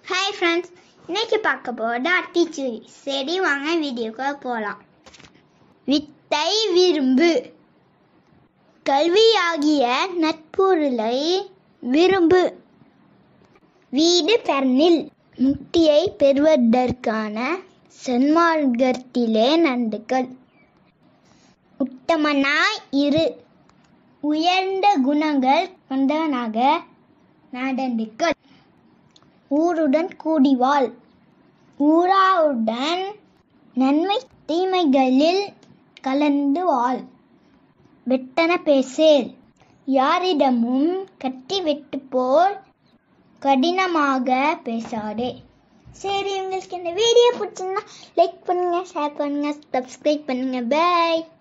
hi friends இன்னைக்கு பார்க்க போகிறது அத்திச்சுரி சரி வாங்க வீடியோக்கு போகலாம் வித்தை விரும்பு கல்வியாகிய நட்பொருளை விரும்பு வீடு பெர்னில் முக்தியை பெறுவதற்கான சன்மார்க்கத்திலே நண்டுகள் உத்தமனாய் இரு உயர்ந்த குணங்கள் கொண்டவனாக நடந்துக்கள் ஊருடன் கூடி வாழ் ஊராவுடன் நன்மை தீமைகளில் கலந்து வாழ் வெட்டன பேசேல் யாரிடமும் கட்டி வெட்டு போல் கடினமாக பேசாதே சரி உங்களுக்கு இந்த வீடியோ பிடிச்சிருந்தா லைக் பண்ணுங்க ஷேர் பண்ணுங்க சப்ஸ்கிரைப் பண்ணுங்க பை